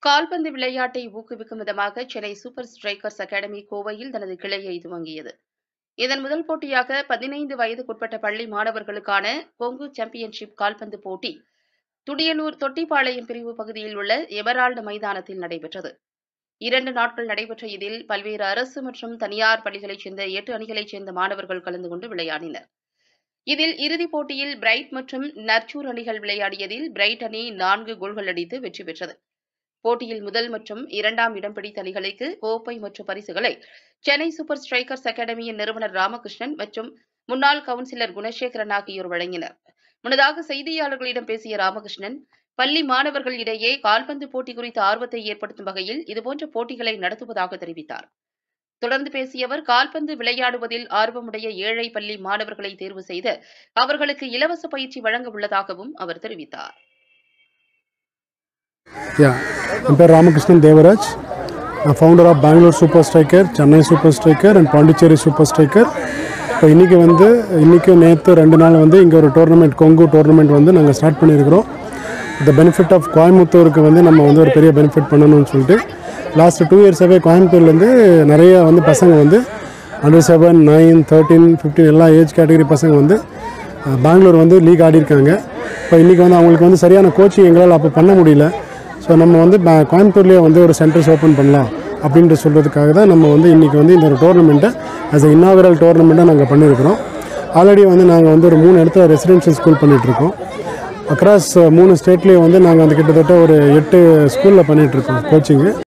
கால்பந்து விளையாட்டை ஊக்குவிக்கும் விதமாக சென்னை சூப்பர் ஸ்ட்ரைக்கர்ஸ் அகாடமி கோவையில் தனது கிளையை துவங்கியது இதன் முதல் போட்டியாக பதினைந்து வயதுக்குட்பட்ட பள்ளி மாணவர்களுக்கான கொங்கு சாம்பியன்ஷிப் கால்பந்து போட்டி துடியலூர் தொட்டிப்பாளையம் பிரிவு பகுதியில் உள்ள எமரால்டு மைதானத்தில் நடைபெற்றது இரண்டு நாட்கள் நடைபெற்ற இதில் பல்வேறு அரசு மற்றும் தனியார் பள்ளிகளைச் சேர்ந்த எட்டு அணிகளைச் சேர்ந்த மாணவர்கள் கலந்து கொண்டு விளையாடினர் இதில் இறுதிப் போட்டியில் பிரைட் மற்றும் நர்ச்சூர் அணிகள் விளையாடியதில் பிரைட் அணி நான்கு கோல்கள் அடித்து வெற்றி பெற்றது போட்டியில் முதல் மற்றும் இரண்டாம் இடம் பிடித்த அணிகளுக்கு கோப்பை மற்றும் பரிசுகளை சென்னை சூப்பர் ஸ்ட்ரைக்கர்ஸ் அகாடமியின் நிறுவனர் ராமகிருஷ்ணன் மற்றும் முன்னாள் கவுன்சிலர் குணசேகரன் ஆகியோர் வழங்கினர் முன்னதாக செய்தியாளர்களிடம் பேசிய ராமகிருஷ்ணன் பள்ளி மாணவர்கள் இடையே கால்பந்து போட்டி குறித்த ஆர்வத்தை ஏற்படுத்தும் வகையில் இதுபோன்ற போட்டிகளை நடத்துவதாக தெரிவித்தார் தொடர்ந்து பேசிய அவர் கால்பந்து விளையாடுவதில் ஆர்வமுடைய ஏழை பள்ளி மாணவர்களை தேர்வு செய்து அவர்களுக்கு இலவச பயிற்சி வழங்க உள்ளதாகவும் அவர் தெரிவித்தார் யா என் பேர் ராமகிருஷ்ணன் தேவராஜ் நான் founder of Bangalore super striker Chennai super striker and Pondicherry super striker இப்போ இன்றைக்கி வந்து இன்றைக்கும் நேற்று ரெண்டு நாள் வந்து இங்கே ஒரு டோர்னமெண்ட் கொங்கு டோர்னமெண்ட் வந்து நாங்கள் ஸ்டார்ட் பண்ணியிருக்கிறோம் த பெனிஃபிட் ஆஃப் கோயம்புத்தூருக்கு வந்து நம்ம வந்து ஒரு பெரிய பெனிஃபிட் பண்ணணும்னு சொல்லிட்டு லாஸ்ட் டூ இயர்ஸாகவே கோயம்புத்தூர்லேருந்து நிறைய வந்து பசங்க வந்து under seven nine thirteen fifteen எல்லா ஏஜ் கேட்டகரி பசங்க வந்து அஹ், பெங்களூர் வந்து லீக் ஆடிருக்காங்க இப்போ இன்றைக்கி வந்து அவங்களுக்கு வந்து சரியான கோச்சிங் எங்களால் அப்போ பண்ண முடியல ஸோ நம்ம வந்து ப- கோயம்புத்தூர்லேயே வந்து ஒரு சென்டர்ஸ் ஓப்பன் பண்ணலாம் அப்படின்ட்டு சொல்கிறதுக்காக தான் நம்ம வந்து இன்றைக்கி வந்து இந்த ஒரு டோர்னமெண்ட்டை ஆஸ் அ இன்னாகரல் டோர்னமெண்ட்டாக நாங்கள் பண்ணியிருக்கிறோம் ஆல்ரெடி வந்து நாங்கள் வந்து ஒரு மூணு இடத்துல ரெசிடென்ஷியல் ஸ்கூல் பண்ணிகிட்ருக்கோம் அக்ராஸ் மூணு ஸ்டேட்லேயும் வந்து நாங்கள் வந்து கிட்டத்தட்ட ஒரு எட்டு ஸ்கூலில் பண்ணிகிட்ருக்கோம் கோச்சிங்கு